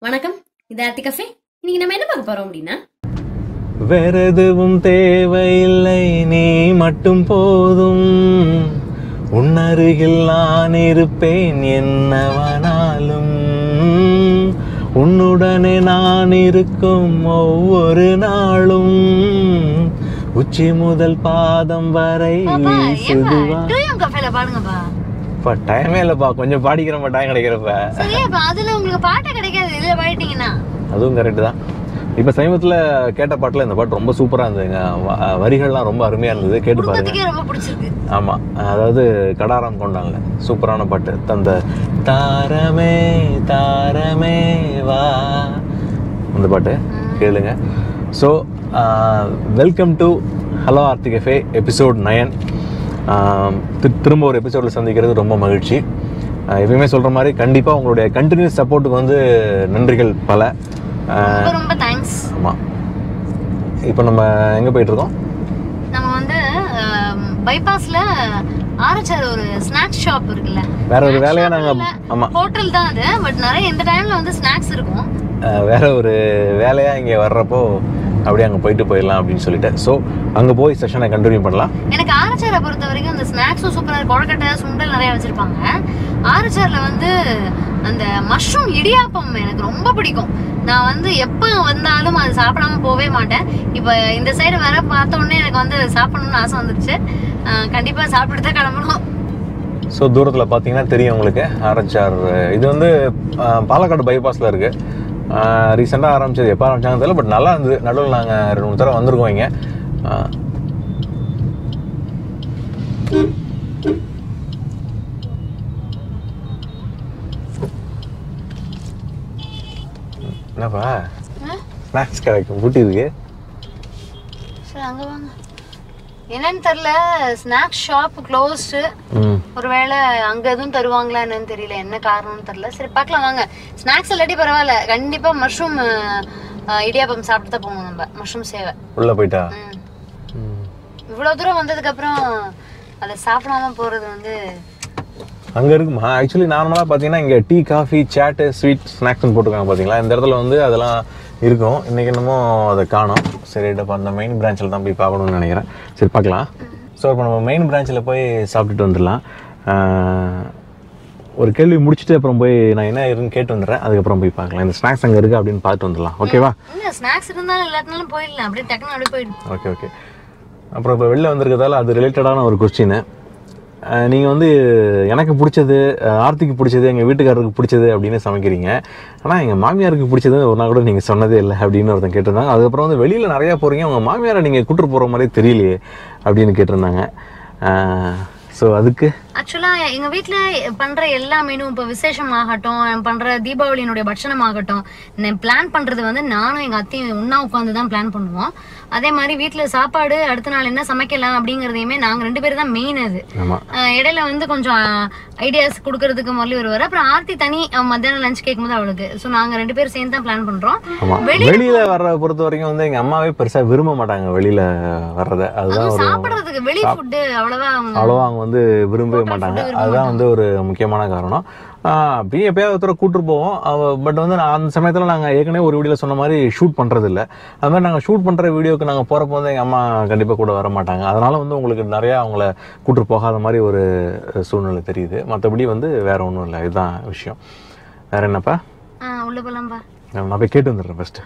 வணக்கம் இது ஆர்த்தி கஃபே இன்னைக்கு நம்ம என்ன பார்க்க போறோம் அப்படின்னா வேற எதுவும் தேவையில்லை நீ மட்டும் போதும் உன்னருகில் நான் இருப்பேன் என்னவனாலும் உன்னுடனே நான் இருக்கும் ஒவ்வொரு நாளும் உச்சி முதல் பாதம் வரை வீசுதுவா டூயம் கஃபேல பாடுங்கப்பா இப்போ டைமே இல்லைப்பா கொஞ்சம் பாடிக்கிறப்ப டைம் கிடைக்கிறப்ப சரியாப்பா அதுல உங்களுக்கு பாட்டு கிடைக்காது இதுல பாடிட்டீங்கன்னா அதுவும் கரெக்டு தான் இப்போ சமீபத்தில் கேட்ட பாட்டில் இந்த பாட்டு ரொம்ப சூப்பராக இருந்ததுங்க வ- வரிகள்லாம் ரொம்ப அருமையாக இருந்தது கேட்டு பாருங்க குடும்பத்துக்கே ரொம்ப பிடிச்சிருக்கு ஆமாம் அதாவது கடாரம் கொண்டாங்க சூப்பரான பாட்டு தந்த தாரமே தாரமே வா அந்த பாட்டு கேளுங்க so welcome to hello Aarthi cafe episode nine திரும்ப ஒரு எபிசோடில் சந்திக்கிறது ரொம்ப மகிழ்ச்சி ஆஹ் எப்பயுமே சொல்கிற மாதிரி கண்டிப்பாக உங்களுடைய கண்டினியூஸ் சப்போர்ட்டுக்கு வந்து நன்றிகள் பல ரொம்ப ரொம்ப தேங்க்ஸ் ஆமாம் இப்போ நம்ம எங்கே போயிட்டுருக்கோம் நம்ம வந்து பைபாஸ்ல ஆரச்சார் ஒரு ஸ்நாக்ஸ் ஷாப் இருக்குல்ல வேற ஒரு வேலையாக நாங்கள் ஆமாம் ஹோட்டல் தான் அது பட் நிறைய இந்த டைம்ல வந்து ஸ்நாக்ஸ் இருக்கும் அஹ் வேற ஒரு வேலையாக இங்கே வர்றப்போ அப்படியே அங்கே போயிட்டு போயிடலாம் அப்படின்னு சொல்லிட்டு ஸோ அங்கே போய் செஷனை கண்டினியூ பண்ணலாம் எனக்கு ஆரச்சாரை பொறுத்த வரைக்கும் அந்த ஸ்நாக்ஸும் சூப்பராக இருக்கும் கொழக்கட்டை சுண்டல் நிறைய வச்சிருப்பாங்க ஆரச்சாரில் வந்து அந்த மஷ்ரூம் இடியாப்பம் எனக்கு ரொம்ப பிடிக்கும் நான் வந்து எப்போ வந்தாலும் அது சாப்பிடாம போவே மாட்டேன் இப்போ இந்த சைடு வர பார்த்த உடனே எனக்கு வந்து சாப்பிடணும்னு ஆசை வந்துருச்சு அஹ் கண்டிப்பா சாப்பிட்டு தான் கிளம்பணும் ஸோ தூரத்தில் பார்த்தீங்கன்னா தெரியும் உங்களுக்கு ஆரஞ்சார் இது வந்து அஹ், பாலக்காடு பைபாஸில் இருக்குது ரீசெண்டாக ஆரம்பிச்சது எப்போ ஆரம்பிச்சாங்க தெரியல பட் நல்லா இருந்தது நடுவில் நாங்கள் ரெண்டு மூணு தடவை வந்திருக்கோம் இங்கே அஹ், என்னப்பா ஸ்நாக்ஸ் கிடைக்கும் ஊட்டி இருக்கு சரி அங்க வாங்க என்னன்னு தெரியல ஸ்நாக்ஸ் ஷாப் க்ளோஸ்டு ம் ஒருவேளை அங்க எதுவும் தருவாங்களா என்னன்னு தெரியல என்ன காரணம்னு தெரியல சரி பார்க்கலாம் வாங்க ஸ்நாக்ஸ் இல்லாட்டி பரவாயில்ல கண்டிப்பா மஷ்ரூம் இடியாப்பம் சாப்பிட்டு தான் போவோம் நம்ம மஷ்ரூம் சேவை உள்ளே போயிட்டா ம். ம் இவ்வளவு தூரம் வந்ததுக்கு அப்புறம் அதை சாப்பிடாம போறது வந்து அங்கே இருக்குமா ஆக்சுவலி நார்மலாக பார்த்தீங்கன்னா இங்கே டீ காஃபி சேட்டு ஸ்வீட் ஸ்நாக்ஸ்னு போட்டிருக்காங்க பார்த்தீங்களா இந்த இடத்துல வந்து அதெல்லாம் இருக்கும் இன்றைக்கி என்னமோ அதை காணோம் சரி இப்போ அந்த மெயின் பிரான்ச்சில் தான் போய் பார்க்கணும்னு நினைக்கிறேன் சரி பார்க்கலாம் ஸோ இப்போ நம்ம மெயின் பிரான்ச்சில் போய் சாப்பிட்டுட்டு வந்துடலாம் ஆஹ், ஒரு கேள்வி முடிச்சுட்டு அப்புறம் போய் நான் என்ன இருக்குன்னு கேட்டு வந்துடுறேன் அதுக்கப்புறம் போய் பார்க்கலாம் இந்த ஸ்நாக்ஸ் அங்கே இருக்குது அப்படின்னு பார்த்துட்டு வந்துடலாம் ஓகேவா இல்ல ஸ்நாக்ஸ் இருந்தாலும் எல்லாத்தினாலும் போயிடலாம் அப்படியே டக்குன்னு அப்படியே போயிடும் ஓகே ஓகே அப்புறம் இப்போ வெளில வந்திருக்கிறதால அது ரிலேட்டடான ஒரு கொஸ்டின் நீங்கள் வந்து எனக்கு பிடிச்சது அஹ், ஆர்த்திக்கு பிடிச்சது எங்கள் வீட்டுக்காரருக்கு பிடிச்சது அப்படின்னு சமைக்கிறீங்க ஆனால் எங்கள் மாமியாருக்கு பிடிச்சது ஒரு நாள் கூட நீங்கள் சொன்னதே இல்லை அப்படின்னு ஒருத்தன் கேட்டிருந்தாங்க அதுக்கப்புறம் வந்து வெளியில் நிறையா போகிறீங்க உங்கள் மாமியாரை நீங்கள் கூட்டு போகிற மாதிரி தெரியலையே அப்படின்னு கேட்டிருந்தாங்க ஸோ அதுக்கு ஆக்சுவலா எங்க வீட்ல பண்ற எல்லா மெனு இப்ப விசேஷம் ஆகட்டும் பண்ற தீபாவளியினுடைய பட்சணம் ஆகட்டும் நான் பிளான் பண்றது வந்து நானும் எங்க அத்தையும் ஒண்ணா உட்காந்து தான் பிளான் பண்ணுவோம் அதே மாதிரி வீட்ல சாப்பாடு அடுத்த நாள் என்ன சமைக்கலாம் அப்படிங்கறதையுமே நாங்க ரெண்டு பேரும் தான் மெயின் அது ஆமாம் அஹ் இடையில வந்து கொஞ்சம் ஐடியாஸ் கொடுக்கறதுக்கு முரளி வருவார் அப்புறம் ஆர்த்தி தனி அஹ் மத்தியானம் லஞ்ச் கேட்கும்போது அவளுக்கு ஸோ நாங்க ரெண்டு பேரும் சேர்ந்து தான் பிளான் பண்றோம் ஆமாம் வெளியில் வர்ற பொறுத்த வரைக்கும் வந்து எங்கள் அம்மாவே பெருசாக விரும்ப மாட்டாங்க வெளியில் வர்றதை அதுதான் அதுவும் ஒரு சாப்பிடுறதுக்கு வெளி ஃபுட்டு அவ்வளவா அவங்க அவ்வளோவா அவங்க வந்து விரும்பவே Hotel மாட்டாங்க food விரும்ப அதுதான் வந்து ஒரு முக்கியமான காரணம் ஆஹ் அப்படியே எப்பயாவது ஒருத்தர கூட்டிட்டு போவோம் பட் வந்து நான் அந்த சமயத்தில் நாங்கள் ஏற்கனவே ஒரு வீடியோவில் சொன்ன மாதிரி ஷூட் பண்ணுறது இல்லை அது மாதிரி நாங்கள் ஷூட் பண்ணுற வீடியோக்கு நாங்கள் போகிறப்போ வந்து எங்கள் அம்மா கண்டிப்பாக கூட வர மாட்டாங்க அதனால வந்து உங்களுக்கு நிறையா அவங்கள கூட்டிட்டு போகாத மாதிரி ஒரு சூழ்நிலை தெரியுது மற்றபடி வந்து வேற ஒன்றும் இல்லை இதுதான் விஷயம் வேற என்னப்பா ஆஹ் உள்ள போலாம்பா நான் போய் கேட்டு வந்துடுறேன் ஃபஸ்ட்டு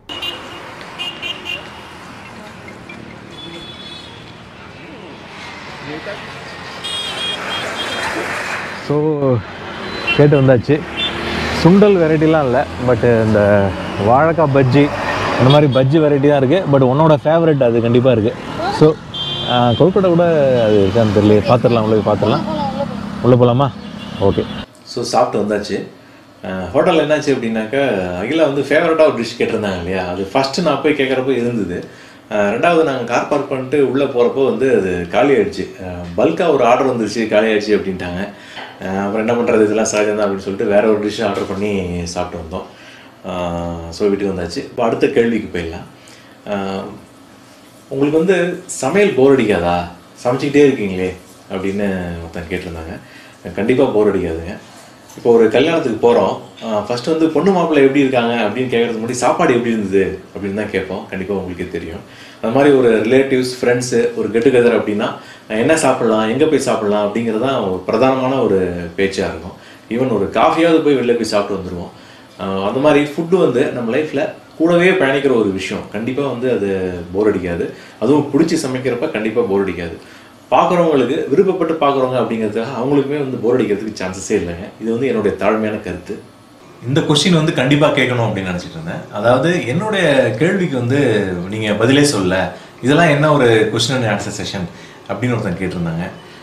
ஸோ கேட்டு வந்தாச்சு சுண்டல் வெரைட்டிலாம் இல்லை பட் இந்த வாழைக்காய் பஜ்ஜி இந்த மாதிரி பஜ்ஜி வெரைட்டி தான் இருக்குது பட் உன்னோட ஃபேவரட் அது கண்டிப்பாக இருக்குது ஸோ கொல்கட்டை கூட அது இருக்கான்னு தெரியல பார்த்துடலாம் உள்ள போய் பார்த்துடலாம் உள்ளே போகலாமா ஓகே ஸோ சாப்பிட்டு வந்தாச்சு ஹோட்டலில் என்னாச்சு அப்படின்னாக்கா அகிலா வந்து ஃபேவரட்டாக ஒரு டிஷ் கேட்டிருந்தாங்க இல்லையா அது ஃபஸ்ட்டு நான் போய் கேட்குறப்போ இருந்தது அஹ் ரெண்டாவது நாங்கள் கார் பார்க் பண்ணிட்டு உள்ளே போகிறப்போ வந்து அது காலி ஆயிடுச்சு பல்காக ஒரு ஆர்டர் வந்துருச்சு காலி ஆயிடுச்சு அப்படின்ட்டாங்க அஹ் அப்புறம் என்ன பண்ணுறது இதெல்லாம் சகஜம் தான் அப்படின்னு சொல்லிட்டு வேற ஒரு டிஷ் ஆர்டர் பண்ணி சாப்பிட்டு வந்தோம் ஸோ வீட்டுக்கு வந்தாச்சு இப்போ அடுத்த கேள்விக்கு போயிடலாம் அஹ் உங்களுக்கு வந்து சமையல் போர் அடிக்காதா சமைச்சிக்கிட்டே இருக்கீங்களே அப்படின்னு ஒருத்தன் கேட்டிருந்தாங்க கண்டிப்பாக போர் அடிக்காதுங்க இப்போ ஒரு கல்யாணத்துக்கு போகிறோம் ஃபர்ஸ்ட் வந்து பொண்ணு மாப்பிள்ளை எப்படி இருக்காங்க அப்படின்னு கேட்கறதுக்கு முன்னாடி சாப்பாடு எப்படி இருந்தது அப்படின்னு தான் கேட்போம் கண்டிப்பாக உங்களுக்கே தெரியும் அது மாதிரி ஒரு ரிலேட்டிவ்ஸ் ஃப்ரெண்ட்ஸு ஒரு கெட் டுகெதர் அப்படின்னா அஹ் என்ன சாப்பிடலாம் எங்கே போய் சாப்பிடலாம் அப்படிங்கிறது தான் ஒரு பிரதானமான ஒரு பேச்சாக இருக்கும் ஈவன் ஒரு காஃபியாவது போய் வெளில போய் சாப்பிட்டு வந்துடுவோம் அஹ் அந்த மாதிரி ஃபுட்டு வந்து நம்ம லைஃப்பில் கூடவே பயணிக்கிற ஒரு விஷயம் கண்டிப்பாக வந்து அது போர் அடிக்காது அதுவும் பிடிச்சி சமைக்கிறப்ப கண்டிப்பாக போர் அடிக்காது பார்க்குறவங்களுக்கு விருப்பப்பட்டு பார்க்குறவங்க அப்படிங்கிறதுக்காக அவங்களுக்குமே வந்து போர் அடிக்கிறதுக்கு சான்சஸே இல்லைங்க இது வந்து என்னுடைய தாழ்மையான கருத்து இந்த கொஸ்டின் வந்து கண்டிப்பாக கேட்கணும் அப்படின்னு நினச்சிட்டு இருந்தேன் அதாவது என்னுடைய கேள்விக்கு வந்து நீங்கள் பதிலே சொல்ல இதெல்லாம் என்ன ஒரு கொஸ்டின் அண்ட் ஆன்சர் செஷன் அப்படின்னு ஒருத்தன் கேட்டிருந்தாங்க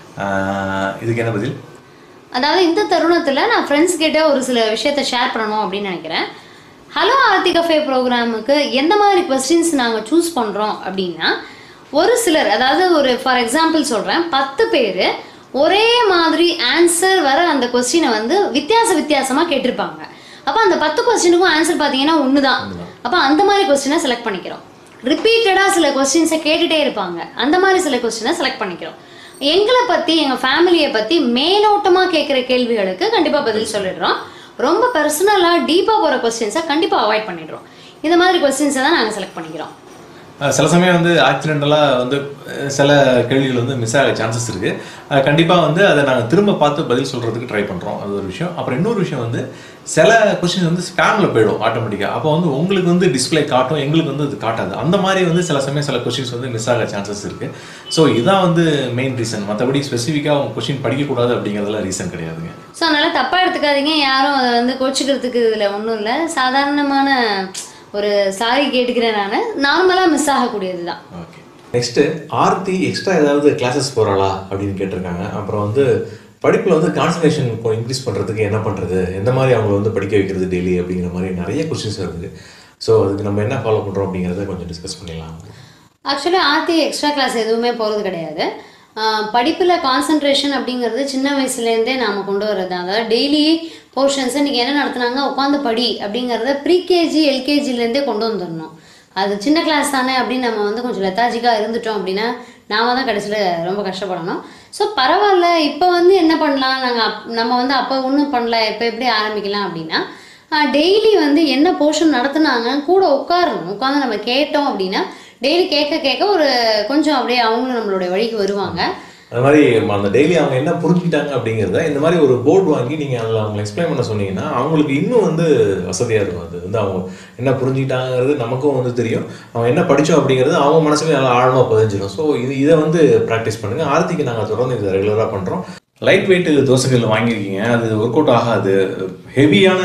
ஆஹ் இதுக்கு என்ன பதில் அதாவது இந்த தருணத்தில் நான் ஃப்ரெண்ட்ஸ் கிட்ட ஒரு சில விஷயத்த ஷேர் பண்ணணும் அப்படின்னு நினைக்கிறேன் ஹலோ ஆர்த்தி கஃபே ப்ரோக்ராமுக்கு எந்த மாதிரி கொஸ்டின்ஸ் நாங்கள் சூஸ் பண்ணுறோம் அப்படின்னா ஒரு சிலர் அதாவது ஒரு ஃபார் எக்ஸாம்பிள் சொல்கிறேன் பத்து பேர் ஒரே மாதிரி ஆன்சர் வர அந்த கொஸ்டினை வந்து வித்தியாச வித்தியாசமாக கேட்டிருப்பாங்க அப்போ அந்த பத்து கொஸ்டினுக்கும் ஆன்சர் பார்த்தீங்கன்னா ஒன்று தான் அப்போ அந்த மாதிரி கொஸ்டினை செலக்ட் பண்ணிக்கிறோம் ரிப்பீட்டடாக சில கொஸ்டின்ஸை கேட்டுகிட்டே இருப்பாங்க அந்த மாதிரி சில கொஸ்டினை செலக்ட் பண்ணிக்கிறோம் எங்களை பற்றி எங்கள் ஃபேமிலியை பற்றி மேலோட்டமாக கேட்குற கேள்விகளுக்கு கண்டிப்பாக பதில் சொல்லிடுறோம் ரொம்ப பர்சனலாக டீப்பாக போகிற கொஸ்டின்ஸை கண்டிப்பாக அவாய்ட் பண்ணிடுறோம் இந்த மாதிரி கொஸ்டின்ஸை தான் நாங்கள் செலக்ட் பண்ணிக்கிறோம் அஹ் சில சமயம் வந்து ஆக்சிடென்டலாக வந்து அஹ் சில கேள்விகள் வந்து மிஸ் ஆக சான்சஸ் இருக்குது கண்டிப்பாக வந்து அதை நாங்கள் திரும்ப பார்த்து பதில் சொல்கிறதுக்கு ட்ரை பண்ணுறோம் அது ஒரு விஷயம் அப்புறம் இன்னொரு விஷயம் வந்து சில கொஸ்டின் வந்து ஸ்பேமில் போயிடும் ஆட்டோமேட்டிக்காக அப்போ வந்து உங்களுக்கு வந்து டிஸ்ப்ளே காட்டும் எங்களுக்கு வந்து அது காட்டாது அந்த மாதிரி வந்து சில சமயம் சில கொஸ்டின்ஸ் வந்து மிஸ் ஆக சான்சஸ் இருக்குது ஸோ இதான் வந்து மெயின் ரீசன் மற்றபடி ஸ்பெசிஃபிக்காக உங்கள் கொஸ்டின் படிக்கக்கூடாது அப்படிங்கிறதுலாம் ரீசன் கிடையாதுங்க ஸோ அதனால் தப்பாக எடுத்துக்காதீங்க யாரும் அதை வந்து கோச்சிக்கிறதுக்கு இதில் ஒன்றும் இல்லை சாதாரணமான ஒரு சாரி கேட்டுக்கிறேன் நான் நார்மலாக மிஸ் ஆகக்கூடியது தான் ஓகே நெக்ஸ்ட்டு ஆர்த்தி எக்ஸ்ட்ரா ஏதாவது கிளாஸஸ் போகிறாளா அப்படின்னு கேட்டிருக்காங்க அப்புறம் வந்து படிப்பில் வந்து கான்சன்ட்ரேஷன் இன்க்ரீஸ் பண்ணுறதுக்கு என்ன பண்ணுறது எந்த மாதிரி அவங்கள வந்து படிக்க வைக்கிறது டெய்லி அப்படிங்கிற மாதிரி நிறைய கொஸ்டின்ஸ் இருக்குது ஸோ அதுக்கு நம்ம என்ன ஃபாலோ பண்ணுறோம் அப்படிங்கிறத கொஞ்சம் டிஸ்கஸ் பண்ணிடலாம் ஆக்சுவலி ஆர்த்தி எக்ஸ்ட்ரா கிளாஸ் எதுவுமே போகிறது கிடையாது படிப்பில் கான்சன்ட்ரேஷன் அப்படிங்கிறது சின்ன வயசுலேருந்தே நாம் கொண்டு வர்றது தான் அதாவது டெய்லி போர்ஷன்ஸை இன்றைக்கி என்ன நடத்துனாங்க உட்காந்து படி அப்படிங்கிறத ப்ரீகேஜி எல்கேஜிலேருந்தே கொண்டு வந்துடணும் அது சின்ன கிளாஸ் தானே அப்படின்னு நம்ம வந்து கொஞ்சம் லெத்தாஜிக்காக இருந்துட்டோம் அப்படின்னா நாம தான் கடைசியில் ரொம்ப கஷ்டப்படணும் ஸோ பரவாயில்ல இப்போ வந்து என்ன பண்ணலாம் நாங்கள் அப் நம்ம வந்து அப்போ ஒன்றும் பண்ணல இப்போ எப்படி ஆரம்பிக்கலாம் அப்படின்னா டெய்லி வந்து என்ன போர்ஷன் நடத்துனாங்க கூட உட்காரணும் உட்காந்து நம்ம கேட்டோம் அப்படின்னா டெய்லி கேட்க கேட்க ஒரு கொஞ்சம் அப்படியே அவங்களும் நம்மளுடைய வழிக்கு வருவாங்க அது மாதிரி அந்த டெய்லி அவங்க என்ன புரிஞ்சுக்கிட்டாங்க அப்படிங்கிறத இந்த மாதிரி ஒரு போர்டு வாங்கி நீங்கள் அதில் அவங்க எக்ஸ்பிளைன் பண்ண சொன்னீங்கன்னா அவங்களுக்கு இன்னும் வந்து வசதியாக இருக்கும் அது வந்து அவங்க என்ன புரிஞ்சுக்கிட்டாங்கிறது நமக்கும் வந்து தெரியும் அவங்க என்ன படித்தோம் அப்படிங்கிறது அவங்க மனசுல நல்லா ஆழமாக பதிஞ்சிடும் ஸோ இது இதை வந்து ப்ராக்டிஸ் பண்ணுங்கள் ஆர்த்திக்கு நாங்கள் தொடர்ந்து இதை ரெகுலராக பண்ணுறோம் லைட் வெயிட் தோசைகள் வாங்கியிருக்கீங்க அது ஒர்க் அவுட் ஆகாது ஹெவியான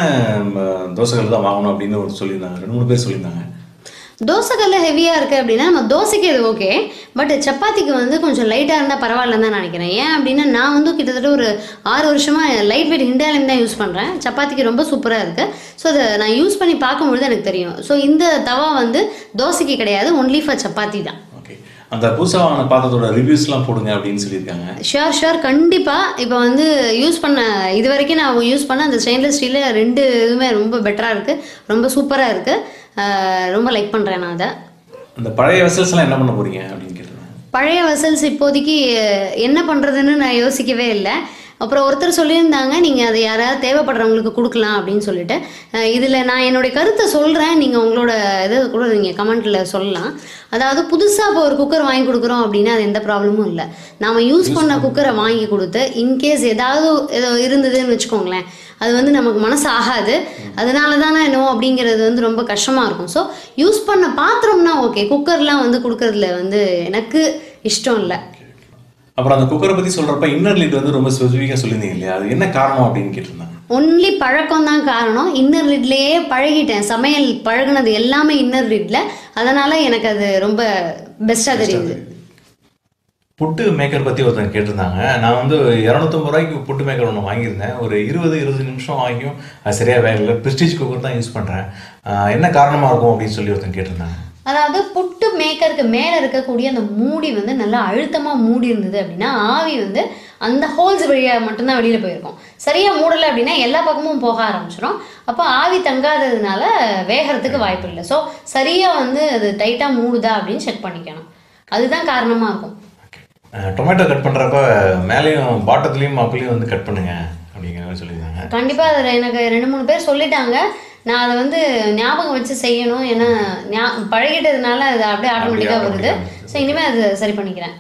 தோசைகள் தான் வாங்கணும் அப்படின்னு ஒரு சொல்லியிருந்தாங்க ரெண்டு மூணு பேர் சொல்லியிருந்தாங்க தோசைக்கல்ல ஹெவியாக இருக்குது அப்படின்னா நம்ம தோசைக்கு அது ஓகே பட் சப்பாத்திக்கு வந்து கொஞ்சம் லைட்டாக இருந்தால் பரவாயில்லன்னு தான் நினைக்கிறேன் ஏன் அப்படின்னா நான் வந்து கிட்டத்தட்ட ஒரு ஆறு வருஷமாக லைட் வெயிட் ஹிண்டாலியம் தான் யூஸ் பண்ணுறேன் சப்பாத்திக்கு ரொம்ப சூப்பராக இருக்குது ஸோ அதை நான் யூஸ் பண்ணி பார்க்கும்பொழுது எனக்கு தெரியும் ஸோ இந்த தவா வந்து தோசைக்கு கிடையாது ஒன்லி ஃபார் சப்பாத்தி தான் ஓகே அந்த புதுசாக வாங்கின பாத்திரத்தோட ரிவ்யூஸ்லாம் போடுங்க அப்படின்னு சொல்லியிருக்காங்க ஷுர் ஷுர் கண்டிப்பாக இப்போ வந்து யூஸ் பண்ண இது வரைக்கும் நான் யூஸ் பண்ண அந்த ஸ்டெயின்லெஸ் ஸ்டீலில் ரெண்டு இதுவுமே ரொம்ப பெட்டராக இருக்குது ரொம்ப சூப்பராக இருக்குது ரொம்ப லைக் பண்ணுறேன் நான் அதை அந்த பழைய வெசல்ஸ்லாம் என்ன பண்ண போறீங்க அப்படின்னு கேட்டிருந்தாங்க பழைய வெசல்ஸ் இப்போதைக்கு அஹ், என்ன பண்ணுறதுன்னு நான் யோசிக்கவே இல்லை அப்புறம் ஒருத்தர் சொல்லியிருந்தாங்க நீங்கள் அதை யாராவது தேவைப்படுறவங்களுக்கு கொடுக்கலாம் அப்படின்னு சொல்லிட்டு இதில் நான் என்னுடைய கருத்தை சொல்கிறேன் நீங்கள் உங்களோட இதை கூட நீங்கள் கமெண்ட்டில் சொல்லலாம் அதாவது புதுசாக இப்போ ஒரு குக்கர் வாங்கி கொடுக்குறோம் அப்படின்னா அது எந்த ப்ராப்ளமும் இல்லை நாம் யூஸ் பண்ண குக்கரை வாங்கி கொடுத்து இன்கேஸ் ஏதாவது ஏதோ இருந்ததுன்னு வச்சுக்கோங்களேன் அது வந்து நமக்கு மனசு ஆகாது அதனால தானே என்னவோ அப்படிங்கிறது வந்து ரொம்ப கஷ்டமாக இருக்கும் ஸோ யூஸ் பண்ண பாத்திரம்னா ஓகே குக்கர்லாம் வந்து கொடுக்கறதுல வந்து எனக்கு இஷ்டம் இல்லை அப்புறம் அந்த குக்கரை பத்தி சொல்றப்ப இன்னர் லீட் வந்து ரொம்ப ஸ்பெசிஃபிக்காக சொல்லியிருந்தீங்க இல்லையா அது என்ன காரணம் அப்படின்னு கேட்டிருந்தாங்க ஒன்லி பழக்கம் தான் காரணம் இன்னர் லிட்லேயே பழகிட்டேன் சமையல் பழகுனது எல்லாமே இன்னர் லிட்ல அதனால எனக்கு அது ரொம்ப பெஸ்ட்டாக தெரியுது புட்டு மேக்கர் பற்றி ஒருத்தங்க கேட்டிருந்தாங்க நான் வந்து இரநூத்தம்பது ரூபாய்க்கு புட்டு மேக்கர் ஒன்று வாங்கியிருந்தேன் ஒரு இருபது இருபது நிமிஷம் வாங்கியும் அது சரியாக வேகலை ப்ரெஸ்டீஜ் குக்கர் தான் யூஸ் பண்ணுறேன் என்ன காரணமாக இருக்கும் அப்படின்னு சொல்லி ஒருத்தங்க கேட்டிருந்தாங்க அதாவது புட்டு மேக்கருக்கு மேலே இருக்கக்கூடிய அந்த மூடி வந்து நல்லா அழுத்தமாக மூடி இருந்தது அப்படின்னா ஆவி வந்து அந்த ஹோல்ஸ் வழியாக மட்டும்தான் வெளியில் போயிருக்கும் சரியாக மூடலை அப்படின்னா எல்லா பக்கமும் போக ஆரம்பிச்சிடும் அப்போ ஆவி தங்காததுனால வேகிறதுக்கு வாய்ப்பு இல்லை ஸோ சரியாக வந்து அது டைட்டாக மூடுதா அப்படின்னு செக் பண்ணிக்கணும் அதுதான் காரணமாக இருக்கும் டொமேட்டோ கட் பண்ணுறப்ப மேலேயும் பாட்டத்துலேயும் அப்பலையும் வந்து கட் பண்ணுங்க அப்படிங்கிற மாதிரி சொல்லியிருந்தாங்க கண்டிப்பா அதில் எனக்கு ரெண்டு மூணு பேர் சொல்லிட்டாங்க நான் அதை வந்து ஞாபகம் வச்சு செய்யணும் ஏன்னா ஞா- பழகிட்டதுனால அது அப்படியே ஆட்டோமேட்டிக்காக வருது ஸோ இனிமேல் அது சரி பண்ணிக்கிறேன்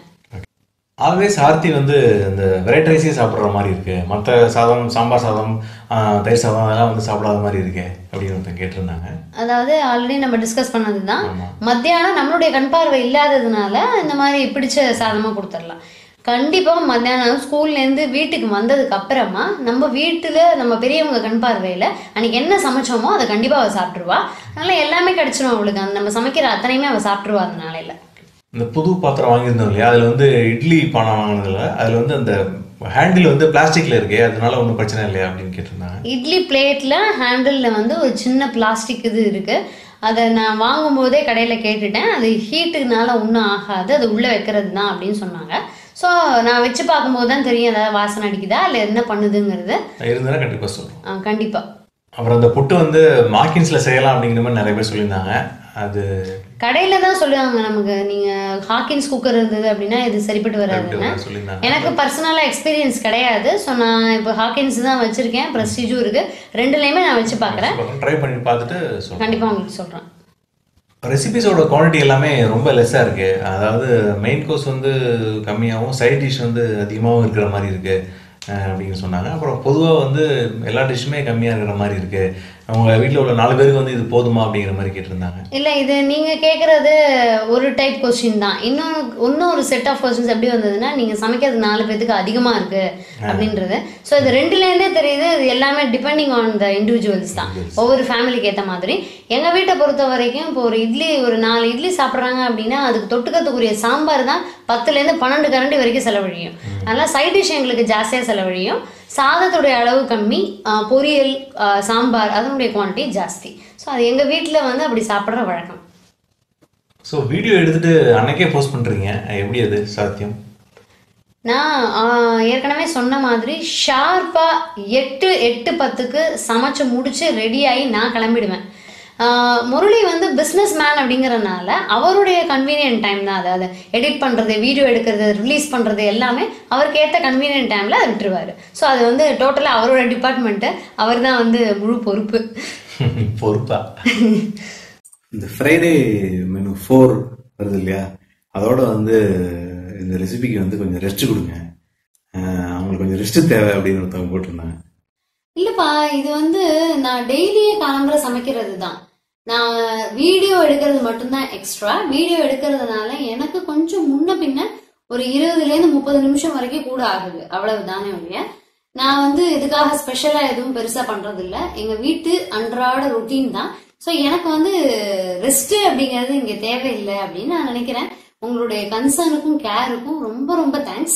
ஆல்வேஸ் ஆர்த்தி வந்து இந்த வெரைட்டி ரைஸே சாப்பிட்ற மாதிரி இருக்கு மற்ற சாதம் சாம்பார் சாதம் ஆஹ், தயிர் சாதம் அதெல்லாம் வந்து சாப்பிடாத மாதிரி இருக்கே அப்படின்னு ஒருத்தன் கேட்டிருந்தாங்க அதாவது ஆல்ரெடி நம்ம டிஸ்கஸ் பண்ணது தான் ஆமா. மத்தியானம் நம்மளுடைய கண் பார்வை இல்லாததுனால இந்த மாதிரி பிடிச்ச சாதமாக கொடுத்துடலாம் கண்டிப்பாக மத்தியானம் ஸ்கூல்லேருந்து வீட்டுக்கு வந்ததுக்கு அப்புறமா நம்ம வீட்டில் நம்ம பெரியவங்க கண் பார்வையில் அன்னைக்கு என்ன சமைச்சோமோ அதை கண்டிப்பாக அவள் சாப்பிட்ருவா அதனால எல்லாமே கிடச்சிரும் அவளுக்கு அந்த நம்ம சமைக்கிற அத்தனையுமே அவள் சாப்பிட்ருவா அந்த நாளையில் இந்த புது பாத்திரம் வாங்கியிருந்தோம் இல்லையா அதில் வந்து இட்லி பானை வாங்கினதுல அதில் வந்து அந்த ஹேண்டில் வந்து பிளாஸ்டிக்ல இருக்கே அதனால ஒன்றும் பிரச்சனை இல்லையா அப்படின்னு கேட்டிருந்தாங்க இட்லி பிளேட்டில் ஹேண்டிலில் வந்து ஒரு சின்ன பிளாஸ்டிக் இது இருக்குது அதை நான் வாங்கும்போதே கடையில் கேட்டுட்டேன் அது ஹீட்டுனால ஒன்றும் ஆகாது அது உள்ளே வைக்கிறது தான் அப்படின்னு சொன்னாங்க ஸோ நான் வச்சு பார்க்கும்போது தான் தெரியும் ஏதாவது வாசனை அடிக்குதா இல்லை என்ன பண்ணுதுங்கிறது இருந்ததுன்னா கண்டிப்பாக சொல்கிறோம் கண்டிப்பாக அப்புறம் அந்த புட்டு வந்து மார்க்கின்ஸில் செய்யலாம் அப்படிங்கிற மாதிரி நிறைய பேர் சொல்லியிருந்தாங்க அது கடையில் தான் சொல்லுவாங்க நமக்கு நீங்கள் ஹாக்கின்ஸ் குக்கர் இருந்தது அப்படின்னா இது சரிப்பட்டு வராதுன்னு சொல்லியிருந்தாங்க எனக்கு பர்சனலாக எக்ஸ்பீரியன்ஸ் கிடையாது ஸோ நான் இப்போ ஹாக்கின்ஸ் தான் வச்சுருக்கேன் ப்ரெஸ்டீஜும் இருக்குது ரெண்டுலேயுமே நான் வச்சு பார்க்குறேன் ட்ரை பண்ணி பார்த்துட்டு சொல்கிறேன் கண்டிப்பாக உங்களுக்கு சொல்கிறேன் ரெசிபிஸோட குவாலிட்டி எல்லாமே ரொம்ப லெஸ்ஸாக இருக்கு அதாவது மெயின் கோர்ஸ் வந்து கம்மியாகவும் சைட் டிஷ் வந்து அதிகமாகவும் இருக்கிற மாதிரி இருக்கு அஹ் அப்படின்னு சொன்னாங்க அப்புறம் பொதுவாக வந்து எல்லா டிஷ்ஷுமே கம்மியாக இருக்கிற மாதிரி இருக்கு அவங்க வீட்டில் உள்ள நாலு பேருக்கு வந்து இது போதுமா அப்படிங்கிற மாதிரி கேட்டிருந்தாங்க இல்லை இது நீங்கள் கேட்குறது ஒரு டைப் கொஸ்டின் தான் இன்னொரு இன்னும் ஒரு செட் ஆஃப் கொஸ்டின்ஸ் எப்படி வந்ததுன்னா நீங்கள் சமைக்கிறது நாலு பேத்துக்கு அதிகமாக இருக்குது அப்படின்றது ஸோ இது ரெண்டுலேருந்தே தெரியுது இது எல்லாமே டிபெண்டிங் ஆன் த இண்டிவிஜுவல்ஸ் தான் ஒவ்வொரு ஃபேமிலிக்கு ஏற்ற மாதிரி எங்கள் வீட்டை பொறுத்த வரைக்கும் இப்போ ஒரு இட்லி ஒரு நாலு இட்லி சாப்பிட்றாங்க அப்படின்னா அதுக்கு தொட்டுக்கத்துக்குரிய சாம்பார் தான் பத்துலேருந்து பன்னெண்டு கரண்டி வரைக்கும் செலவழியும் அதனால் சைட் டிஷ் எங்களுக்கு ஜாஸ்தியாக செலவழியும் சாதத்துடைய அளவு கம்மி ஆ, பொரியல் ஆ, சாம்பார் அதனுடைய குவான்டிட்டி ஜாஸ்தி ஸோ அது எங்கள் வீட்டில் வந்து அப்படி சாப்பிட்ற வழக்கம் ஸோ வீடியோ எடுத்துட்டு அன்னைக்கே போஸ்ட் பண்ணுறீங்க எப்படி அது சாத்தியம் நான் ஆ, ஏற்கனவே சொன்ன மாதிரி ஷார்ப்பாக எட்டு எட்டு பத்துக்கு சமைச்சு முடிச்சு ரெடியாகி நான் கிளம்பிடுவேன் ஆ, முரளி வந்து பிஸ்னஸ் மேன் அப்படிங்கறனால அவருடைய கன்வீனியன்ட் டைம் தான் அது அதை எடிட் பண்ணுறது வீடியோ எடுக்கிறது ரிலீஸ் பண்ணுறது எல்லாமே அவருக்கு ஏற்ற கன்வீனியன்ட் டைமில் அதை விட்டுருவார் ஸோ அது வந்து டோட்டலாக அவரோட டிபார்ட்மெண்ட்டு அவர் தான் வந்து முழு பொறுப்பு பொறுப்பா இந்த ஃப்ரைடே மெனு ஃபோர் வருது இல்லையா அதோட வந்து இந்த ரெசிபிக்கு வந்து கொஞ்சம் ரெஸ்ட் கொடுங்க அஹ் அவங்களுக்கு கொஞ்சம் ரெஸ்ட் தேவை அப்படின்னு ஒருத்தவங்க போட்டிருந்தாங்க இல்லப்பா இது வந்து நான் டெய்லியே காலம்பர சமைக்கிறது தான் நான் வீடியோ எடுக்கிறது மட்டும்தான் எக்ஸ்ட்ரா வீடியோ எடுக்கிறதுனால எனக்கு கொஞ்சம் முன்ன பின்ன ஒரு இருபதுல இருந்து முப்பது நிமிஷம் வரைக்கும் கூட ஆகுது அவ்வளவுதானே ஒழிய நான் வந்து இதுக்காக ஸ்பெஷலா எதுவும் பெருசா பண்றது இல்ல எங்க வீட்டு அன்றாட ருட்டீன் தான் ஸோ எனக்கு வந்து ரெஸ்ட் அப்படிங்கிறது இங்க தேவையில்லை அப்படின்னு நான் நினைக்கிறேன் உங்களுடைய கன்சர்னுக்கும் கேருக்கும் ரொம்ப ரொம்ப தேங்க்ஸ்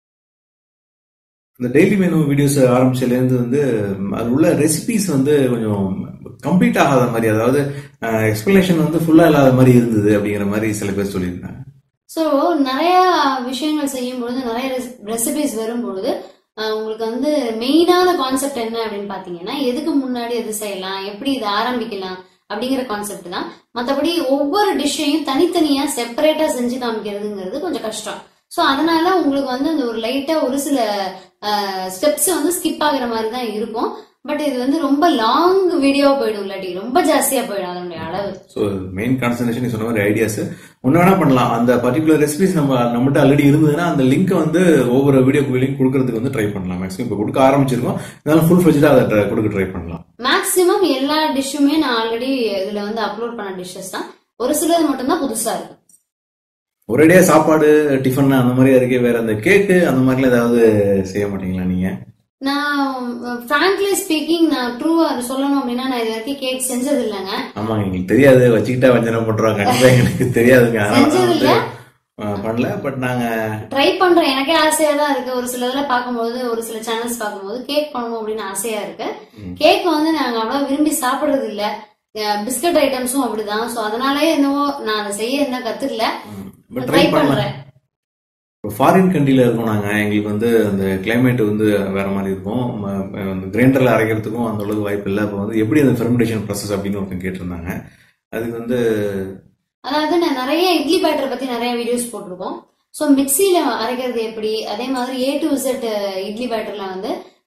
இந்த டெய்லி மெனு வீடியோஸ் ஆரம்பிச்சதுலேருந்து வந்து ம், அது உள்ள ரெசிபிஸ் வந்து கொஞ்சம் கம்ப்ளீட் ஆகாத மாதிரி அதாவது எக்ஸ்பிளனேஷன் வந்து ஃபுல்லா இல்லாத மாதிரி இருந்தது அப்படிங்கிற மாதிரி சில பேர் சொல்லியிருந்தாங்க ஸோ நிறைய விஷயங்கள் செய்யும் பொழுது நிறைய ரெசிபிஸ் வரும் பொழுது அஹ், உங்களுக்கு வந்து மெயினான கான்செப்ட் என்ன அப்படின்னு பார்த்தீங்கன்னா எதுக்கு முன்னாடி எது செய்யலாம் எப்படி இதை ஆரம்பிக்கலாம் அப்படிங்கிற கான்செப்ட் தான் மற்றபடி ஒவ்வொரு டிஷ்ஷையும் தனித்தனியா செப்பரேட்டா செஞ்சு காமிக்கிறதுங்கிறது கொஞ்சம் கஷ்டம் ஸோ அதனால உங்களுக்கு வந்து அந்த ஒரு லைட்டா ஒரு சில ஸ்டெப்ஸ் வந்து ஸ்கிப் ஆகுற மாதிரி தான் இருக்கும் பட் இது வந்து ரொம்ப லாங் வீடியோ போயிடும் இல்லாட்டி ரொம்ப ஜாஸ்தியா போயிடும் அதனுடைய அளவு ஸோ மெயின் கான்சன்ட்ரேஷன் நீ சொன்ன மாதிரி ஐடியாஸ் ஒன்று வேணா பண்ணலாம் அந்த பர்டிகுலர் ரெசிபிஸ் நம்ம நம்மகிட்ட ஆல்ரெடி இருந்ததுன்னா அந்த லிங்க்கை வந்து ஒவ்வொரு வீடியோக்கு லிங்க் கொடுக்கறதுக்கு வந்து ட்ரை பண்ணலாம் மேக்ஸிமம் இப்போ கொடுக்க ஆரம்பிச்சிருக்கோம் இருந்தாலும் ஃபுல் ஃபெஜ்டாக அதை try- கொடுக்க ட்ரை பண்ணலாம் மேக்ஸிமம் எல்லா டிஷ்ஷுமே நான் ஆல்ரெடி இதுல வந்து அப்லோட் பண்ண டிஷ்ஷஸ் தான் ஒரு சிலது மட்டும்தான் புதுசா இருக்கு ஒரேடியா சாப்பாடு டிஃபன் அந்த மாதிரி இருக்கே வேற அந்த கேக்கு அந்த மாதிரிலாம் ஏதாவது செய்ய மாட்டீங்களா நீங்க நான் ஃப்ராங்க்லி ஸ்பீக்கிங் நான் ட்ரூவா அது சொல்லணும் அப்படின்னா நான் இது வரைக்கும் கேக் செஞ்சது இல்லைங்க ஆமாங்க எங்களுக்கு தெரியாது வச்சுக்கிட்டா வஞ்சனம் பண்றோம் கண்டிப்பா எங்களுக்கு தெரியாதுங்க அதனால நான் செஞ்சது வந்து இல்ல? அஹ், பண்ணல பட் நாங்க ட்ரை பண்றேன் எனக்கே ஆசையா தான் இருக்கு ஒரு சில இதுல பார்க்கும்போது ஒரு சில சேனல்ஸ் பார்க்கும்போது கேக் பண்ணணும் அப்படின்னு ஆசையா இருக்கு கேக் வந்து நாங்க அவ்வளவு விரும்பி சாப்பிடுறது இல்ல பிஸ்கட் ஐட்டம்ஸும் அப்படிதான் சோ அதனாலயே என்னவோ நான் அதை செய்ய என்ன கத்துக்கல பட் ட்ரை ட்ரை பண்ணலாம் பண்றேன் இப்போ ஃபாரின் கண்ட்ரில இருக்கோம் நாங்க எங்களுக்கு வந்து அந்த கிளைமேட் வந்து வேற மாதிரி இருக்கும் ம- அந்த கிரைண்டர்ல அரைக்கிறதுக்கும் அந்த அளவுக்கு வாய்ப்பு இல்லை அப்போ வந்து எப்படி அந்த ஃபெர்மெண்டேஷன் ப்ராசஸ் அப்படின்னு ஒருத்தன் கேட்டிருந்தாங்க அதுக்கு வந்து அதாவது நான் நிறைய இட்லி பேட்டர் பத்தி நிறைய வீடியோஸ் போட்டிருக்கோம் ஸோ மிக்சியில அரைக்கிறது எப்படி அதே மாதிரி ஏ டு Z இட்லி பேட்டர்ல வந்து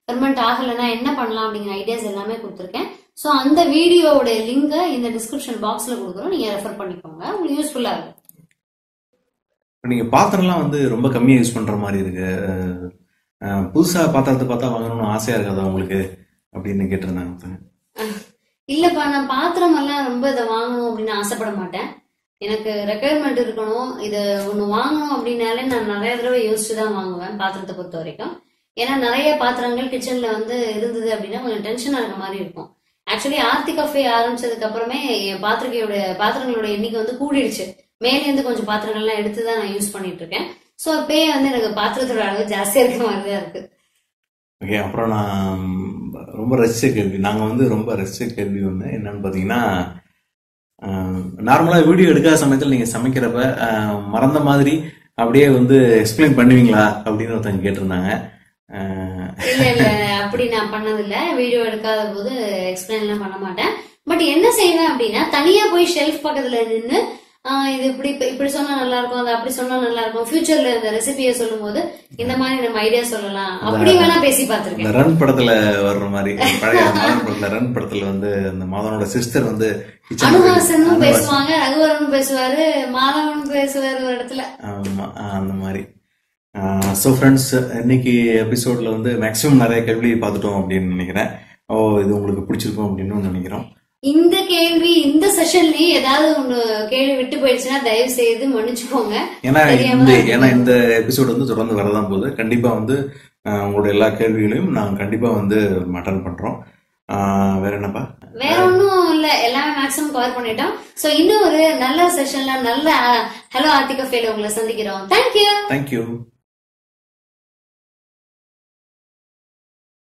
ஃபெர்மெண்ட் ஆகலைன்னா என்ன பண்ணலாம் அப்படிங்கிற ஐடியாஸ் எல்லாமே கொடுத்துருக்கேன் ஸோ அந்த வீடியோவோட லிங்கை இந்த டிஸ்கிரிப்ஷன் பாக்ஸ்ல கொடுக்குறோம் நீங்க ரெஃபர் பண்ணிக்கோங்க உங்களுக்கு யூஸ்ஃபுல்லா இருக்கும் நீங்க பாத்திரம்லாம் வந்து ரொம்ப கம்மியா யூஸ் பண்ற மாதிரி இருக்கு அஹ், புதுசா பாத்திரத்தை பார்த்தா வாங்கணும்னு ஆசையா இருக்காதா உங்களுக்கு அப்படின்னு கேட்டிருந்தாங்க ஒருத்தங்க. இல்லப்பா நான் பாத்திரம் எல்லாம் ரொம்ப இதை வாங்கணும் அப்படின்னு ஆசைப்பட மாட்டேன் எனக்கு ரெக்குயர்மெண்ட் இருக்கணும் இது ஒன்று வாங்கணும் அப்படின்னாலே நான் நிறைய தடவை யோசிச்சு தான் வாங்குவேன் பாத்திரத்தை பொறுத்த வரைக்கும் ஏன்னா நிறைய பாத்திரங்கள் கிச்சன்ல வந்து இருந்தது அப்படின்னா கொஞ்சம் டென்ஷனா இருக்க மாதிரி இருக்கும் ஆக்சுவலி ஆர்த்தி கஃபே ஆரம்பிச்சதுக்கு அப்புறமே என் பாத்திரிக்கையோட பாத்திரங்களோட எண்ணிக்கை வந்து கூடிடுச்சு மேலேருந்து கொஞ்சம் பாத்திரங்கள்லாம் எடுத்து தான் நான் யூஸ் பண்ணிட்டு இருக்கேன் ஸோ அப்பயே வந்து எனக்கு பாத்திரத்தோட அளவு ஜாஸ்தியா இருக்க மாதிரி தான் இருக்கு ஓகே அப்புறம் நான் ரொம்ப ரசிச்ச கேள்வி நாங்கள் வந்து ரொம்ப ரசிச்ச கேள்வி ஒன்று என்னன்னு பார்த்தீங்கன்னா நார்மலாக வீடியோ எடுக்காத சமயத்தில் நீங்கள் சமைக்கிறப்ப அஹ், மறந்த மாதிரி அப்படியே வந்து எக்ஸ்பிளைன் பண்ணுவீங்களா அப்படின்னு ஒருத்தங்க கேட்டிருந்தாங்க அஹ், இல்ல இல்ல அப்படி நான் பண்ணதில்ல வீடியோ எடுக்காத போது எக்ஸ்பிளைன் எல்லாம் பண்ண மாட்டேன் பட் என்ன செய்வேன் அப்படின்னா தனியா போய் ஷெல்ஃப் பக்கத்துல நின்னு ஆஹ் இது இப்படி இப்ப- இப்படி சொன்னா நல்லா இருக்கும் அது அப்படி சொன்னா நல்லா இருக்கும் ஃபியூச்சர்ல இந்த ரெசிபியை சொல்லும் போது இந்த மாதிரி நம்ம ஐடியா சொல்லலாம் அப்படி வேணா பேசி இந்த பார்த்திருக்கேன் ரன் படத்துல வர்ற மாதிரி பழைய மாதன் படத்துல ரன் படத்துல வந்து அந்த மாதனோட சிஸ்டர் வந்து kitchen ல போய்- அனுஹாசனும் அனுஹாசன். பேசுவாங்க ரகுவரனும் பேசுவாரு மாதவனும் பேசுவாரு ஒரு இடத்துல ஆமா ஆஹ் அந்த மாதிரி ஸோ ஃப்ரெண்ட்ஸ் இன்னைக்கு எபிசோட்ல வந்து மேக்ஸிமம் நிறைய கேள்வி பார்த்துட்டோம் அப்படின்னு நினைக்கிறேன் ஓ இது உங்களுக்கு பிடிச்சிருக்கும் அப்படின்னு நினைக்கிறோம் இந்த கேள்வி இந்த செஷன்லயே ஏதாவது ஒண்ணு கேள்வி விட்டு போயிடுச்சுன்னா தயவு செய்து மன்னிச்சுக்கோங்க ஏன்னா தெரியாம இந்த தான் ஏன்னா இந்த எபிசோட் வந்து தொடர்ந்து வரதான் போகுது கண்டிப்பா வந்து ஆஹ் உங்களோட எல்லா கேள்விகளையும் நாங்கள் கண்டிப்பா வந்து அட்டன் பண்றோம் ஆஹ் வேற என்னப்பா வேற ஒண்ணும் இல்ல எல்லாமே மேக்ஸிமம் கவர் பண்ணிட்டோம் சோ இன்னும் ஒரு நல்ல செஷன்ல நல்ல ஹலோ ஆர்த்திகா ஃபேல உங்களை சந்திக்கிறோம் தேங்க்யூ தேங்க்யூ